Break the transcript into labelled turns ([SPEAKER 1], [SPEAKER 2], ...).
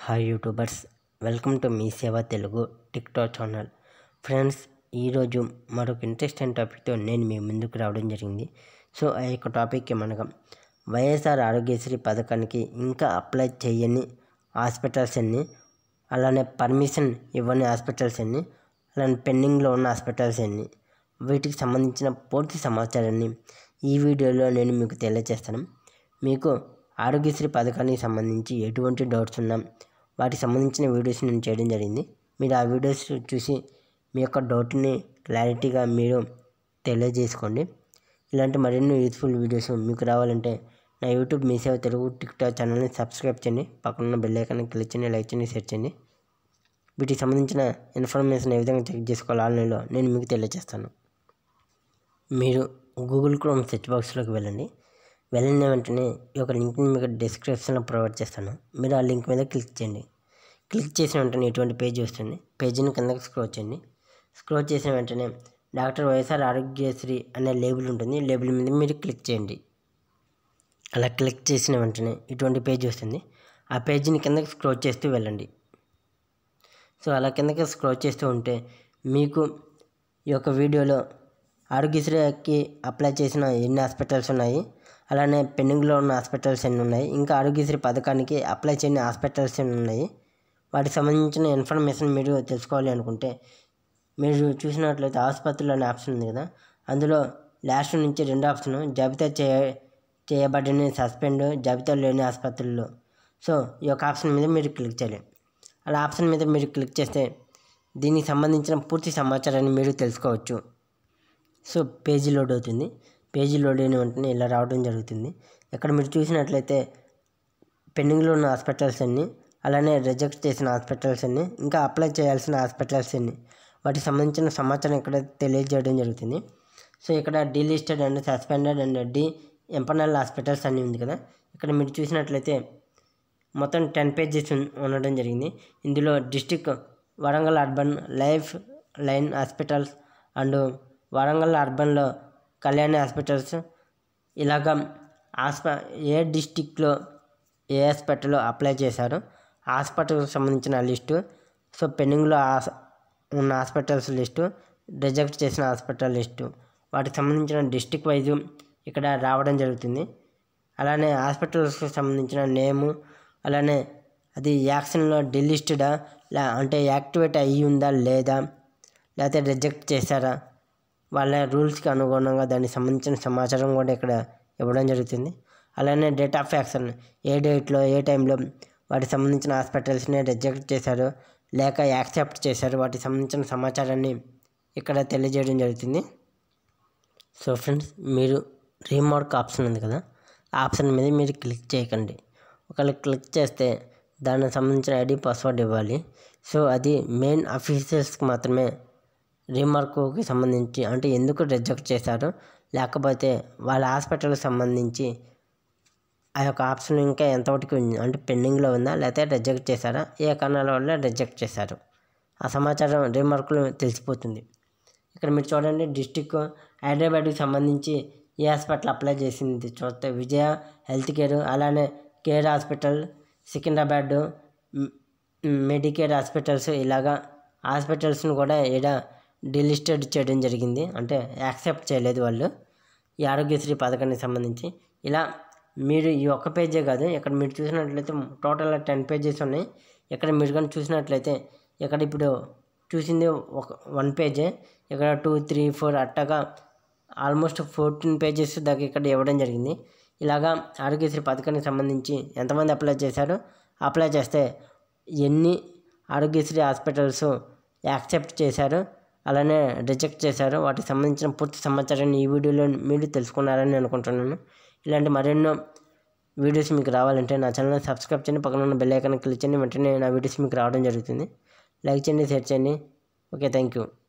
[SPEAKER 1] hi YouTubers welcome to Mee Seva Telugu TikTok channel friends ఈరోజు మరొక interesting టాపిక్తో నేను మీ ముందుకు రావడం జరిగింది సో ఆ యొక్క టాపిక్కి మనకు వైఎస్ఆర్ ఆరోగ్యశ్రీ పథకానికి ఇంకా అప్లై చేయని హాస్పిటల్స్ ఎన్ని అలానే పర్మిషన్ ఇవ్వని హాస్పిటల్స్ ఎన్ని అలానే పెండింగ్లో ఉన్న హాస్పిటల్స్ ఎన్ని వీటికి సంబంధించిన పూర్తి సమాచారాన్ని ఈ వీడియోలో నేను మీకు తెలియజేస్తాను మీకు ఆరోగ్యశ్రీ పథకానికి సంబంధించి ఎటువంటి డౌట్స్ ఉన్నా వాటికి సంబంధించిన వీడియోస్ నేను చేయడం జరిగింది మీరు ఆ వీడియోస్ చూసి మీ యొక్క డౌట్ని క్లారిటీగా మీరు తెలియజేసుకోండి ఇలాంటి మరిన్ని యూస్ఫుల్ వీడియోస్ మీకు రావాలంటే నా యూట్యూబ్ మీ సేవ తెలుగు టిక్టాక్ ఛానల్ని సబ్స్క్రైబ్ చేయండి పక్కన బెల్ ఐకాన్ని క్లిక్ చేయండి లైక్ చేయండి షేర్ చేయండి వీటికి సంబంధించిన ఇన్ఫర్మేషన్ ఏ విధంగా చెక్ చేసుకోవాలి ఆన్లైన్లో నేను మీకు తెలియజేస్తాను మీరు గూగుల్ క్రోమ్ సెర్చ్ బాక్స్లోకి వెళ్ళండి వెళ్ళిన వెంటనే ఈ యొక్క లింక్ని మీకు డిస్క్రిప్షన్లో ప్రొవైడ్ చేస్తాను మీరు ఆ లింక్ మీద క్లిక్ చేయండి క్లిక్ చేసిన వెంటనే ఇటువంటి పేజ్ వస్తుంది పేజీని కిందకి స్క్రోల్ చేయండి స్క్రోల్ చేసిన వెంటనే డాక్టర్ వైఎస్ఆర్ ఆరోగ్యశ్రీ అనే లేబుల్ ఉంటుంది లేబుల్ మీద మీరు క్లిక్ చేయండి అలా క్లిక్ చేసిన వెంటనే ఇటువంటి పేజ్ వస్తుంది ఆ పేజీని కిందకి స్క్రోల్ చేస్తూ వెళ్ళండి సో అలా కిందకి స్క్రోల్ చేస్తూ ఉంటే మీకు ఈ యొక్క వీడియోలో ఆరోగ్యశ్రీకి అప్లై చేసిన ఎన్ని హాస్పిటల్స్ ఉన్నాయి అలానే పెండింగ్లో ఉన్న హాస్పిటల్స్ ఎన్ని ఉన్నాయి ఇంకా ఆరోగ్యశ్రీ పథకానికి అప్లై చేయని హాస్పిటల్స్ ఎన్ని ఉన్నాయి వాటికి సంబంధించిన ఇన్ఫర్మేషన్ మీరు తెలుసుకోవాలి అనుకుంటే మీరు చూసినట్లయితే ఆసుపత్రులు అనే ఆప్షన్ ఉంది కదా అందులో లాస్ట్ నుంచి రెండు ఆప్షన్ జాబితా చేయ చేయబడిన సస్పెండ్ జాబితా లేని ఆసుపత్రుల్లో సో ఈ యొక్క ఆప్షన్ మీద మీరు క్లిక్ చేయాలి అలా ఆప్షన్ మీద మీరు క్లిక్ చేస్తే దీనికి సంబంధించిన పూర్తి సమాచారాన్ని మీరు తెలుసుకోవచ్చు సో పేజీ లోడ్ అవుతుంది పేజీ లోడ్ అయిన వెంటనే ఇలా రావడం జరుగుతుంది ఇక్కడ మీరు చూసినట్లయితే పెండింగ్లో ఉన్న హాస్పిటల్స్ అన్ని అలానే రిజెక్ట్ చేసిన హాస్పిటల్స్ అన్ని ఇంకా అప్లై చేయాల్సిన హాస్పిటల్స్ అన్ని వాటికి సంబంధించిన సమాచారం ఇక్కడ తెలియజేయడం జరుగుతుంది సో ఇక్కడ delisted and suspended and de empanel hospitals అన్నీ ఉంది కదా ఇక్కడ మీరు చూసినట్లయితే మొత్తం టెన్ పేజెస్ ఉండడం జరిగింది ఇందులో district Warangal urban lifeline hospitals and Warangal అర్బన్లో కళ్యాణి హాస్పిటల్స్ ఇలాగ హాస్ప ఏ డిస్టిక్లో ఏ హాస్పిటల్లో అప్లై చేశారో హాస్పిటల్కి సంబంధించిన లిస్టు సో పెండింగ్లో ఉన్న హాస్పిటల్స్ లిస్టు రిజెక్ట్ చేసిన హాస్పిటల్ లిస్టు వాటికి సంబంధించిన డిస్టిక్ వైజ్ ఇక్కడ రావడం జరుగుతుంది అలానే హాస్పిటల్స్కి సంబంధించిన నేము అలానే అది యాక్షన్లో డిలిస్టెడా లే అంటే యాక్టివేట్ అయ్యి ఉందా లేదా లేకపోతే రిజెక్ట్ చేశారా వాళ్ళ రూల్స్కి అనుగుణంగా దానికి సంబంధించిన సమాచారం కూడా ఇక్కడ ఇవ్వడం జరుగుతుంది అలానే డేట్ ఆఫ్ యాక్షన్ ఏ డేట్లో ఏ టైంలో వాటికి సంబంధించిన హాస్పిటల్స్ని రిజెక్ట్ చేశారు లేక యాక్సెప్ట్ చేశారు వాటికి సంబంధించిన సమాచారాన్ని ఇక్కడ తెలియజేయడం జరుగుతుంది సో ఫ్రెండ్స్ మీరు రీమార్క్ ఆప్షన్ ఉంది కదా ఆ ఆప్షన్ మీద మీరు క్లిక్ చేయకండి ఒకవేళ క్లిక్ చేస్తే దానికి సంబంధించిన ఐడి పాస్వర్డ్ ఇవ్వాలి సో అది మెయిన్ అఫీషియల్స్కి మాత్రమే రీమార్క్కి సంబంధించి అంటే ఎందుకు రిజెక్ట్ చేశారు లేకపోతే వాళ్ళ హాస్పిటల్కి సంబంధించి ఆ యొక్క ఆప్షన్ ఇంకా ఎంతవరకు ఉంది అంటే పెండింగ్లో ఉందా లేకపోతే రిజెక్ట్ చేశారా ఏ కారణాల వల్ల రిజెక్ట్ చేశారు ఆ సమాచారం రీమార్కులు తెలిసిపోతుంది ఇక్కడ మీరు చూడండి డిస్టిక్ హైదరాబాద్కి సంబంధించి ఏ హాస్పిటల్ అప్లై చేసింది చూస్తే విజయ హెల్త్ కేర్ అలానే care hospital Secunderabad Medicare hospitals ఇలాగా హాస్పిటల్స్ని కూడా ఈడ డిలిస్టెడ్ చేయడం జరిగింది అంటే యాక్సెప్ట్ చేయలేదు వాళ్ళు ఈ ఆరోగ్యశ్రీ పథకానికి సంబంధించి ఇలా మీరు ఈ ఒక్క పేజే కాదు ఇక్కడ మీరు చూసినట్లయితే టోటల్ టెన్ పేజెస్ ఉన్నాయి ఇక్కడ మీరు కానీ చూసినట్లయితే ఇక్కడ ఇప్పుడు చూసింది ఒక వన్ పేజే ఇక్కడ టూ త్రీ ఫోర్ అట్టగా ఆల్మోస్ట్ ఫోర్టీన్ పేజెస్ దాకా ఇక్కడ ఇవ్వడం జరిగింది ఇలాగా ఆరోగ్యశ్రీ పథకానికి సంబంధించి ఎంతమంది అప్లై చేశారో అప్లై చేస్తే ఎన్ని ఆరోగ్యశ్రీ హాస్పిటల్స్ యాక్సెప్ట్ చేశారు అలానే రిజెక్ట్ చేశారు వాటికి సంబంధించిన పూర్తి సమాచారాన్ని ఈ వీడియోలో మీరు తెలుసుకున్నారని అనుకుంటున్నాను ఇలాంటి మరెన్నో వీడియోస్ మీకు రావాలంటే నా ఛానల్ సబ్స్క్రైబ్ చేయండి పక్కన ఉన్న బెల్ ఐకాన్ క్లిక్ చేయండి వెంటనే నా వీడియోస్ మీకు రావడం జరుగుతుంది లైక్ చేయండి షేర్ చేయండి ఓకే థ్యాంక్ యూ